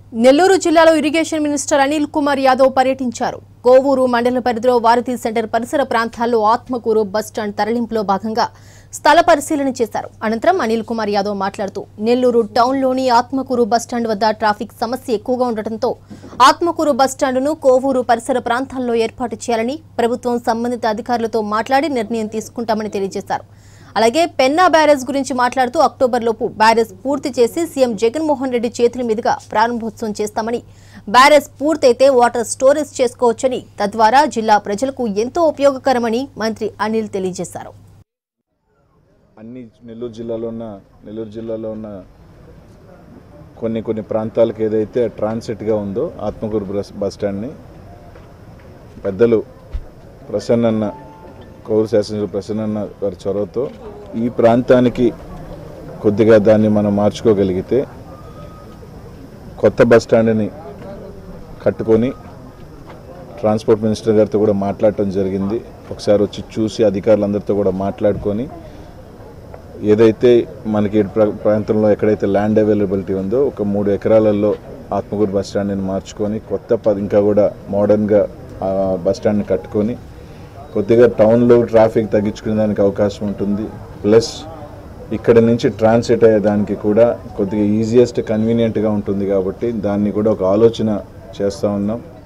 నెల్లూరు జిల్లాలో irrigation minister Anil Kumar Yadav పర్యటించారు కోవూరు మండల పరిధిలో వారధి సెంటర్ పరిసర ప్రాంతాల్లో ఆత్మకూరు బస్టాండ్ తరలింపులో భాగంగా స్థల పరిశీలన చేశారు అనంతరం అనిల్ కుమార్ యాదవ్ మాట్లాడుతూ నెల్లూరు టౌన్లోని ఆత్మకూరు బస్టాండ్ వద్ద ట్రాఫిక్ సమస్య ఎక్కువగా ఉండటంతో ఆత్మకూరు బస్టాండును కోవూరు పరిసర ప్రాంతాల్లో ఏర్పాటు చేయాలని ప్రభుత్వం సంబంధిత అధికారులతో మాట్లాడి నిర్ణయం తీసుకుంటామని తెలియజేశారు అలాగే పెన్నా బ్యారేజ్ గురించి మాట్లాడుతూ అక్టోబర్లోపు బ్యారేజ్ పూర్తి చేసి సీఎం జగన్మోహన్ రెడ్డి చేతుల మీదుగా ప్రారంభోత్సవం చేస్తామని బ్యారేజ్ పూర్తయితే వాటర్ స్టోరేజ్ చేసుకోవచ్చని తద్వారా జిల్లా ప్రజలకు ఎంతో ఉపయోగకరమని మంత్రి అనిల్ తెలియజేశారు అన్ని నెల్లూరు జిల్లాలో ఉన్న నెల్లూరు జిల్లాలో ఉన్న కొన్ని కొన్ని ప్రాంతాలకు ఏదైతే ట్రాన్సిట్గా ఉందో ఆత్మకూరు బస్ బస్ స్టాండ్ని పెద్దలు ప్రసన్నన్న కౌరు శాసనసభ్యులు ప్రసన్నన్న గారి చొరవతో ఈ ప్రాంతానికి కొద్దిగా దాన్ని మనం మార్చుకోగలిగితే కొత్త బస్ స్టాండ్ని కట్టుకొని ట్రాన్స్పోర్ట్ మినిస్టర్ గారితో కూడా మాట్లాడటం జరిగింది ఒకసారి వచ్చి చూసి అధికారులందరితో కూడా మాట్లాడుకొని ఏదైతే మనకి ఈ ప్ర- ప్రాంతంలో ఎక్కడైతే ల్యాండ్ అవైలబిలిటీ ఉందో ఒక మూడు ఎకరాలలో ఆత్మకూరు బస్ స్టాండ్ని మార్చుకొని కొత్త ప- ఇంకా కూడా మోడర్న్గా ఆ బస్ స్టాండ్ని కట్టుకొని కొద్దిగా టౌన్లో ట్రాఫిక్ తగ్గించుకునే దానికి అవకాశం ఉంటుంది ప్లస్ ఇక్కడ నుంచి ట్రాన్సిట్ అయ్యేదానికి కూడా కొద్దిగా ఈజియెస్ట్ కన్వీనియంట్గా ఉంటుంది కాబట్టి దాన్ని కూడా ఒక ఆలోచన చేస్తూ ఉన్నాం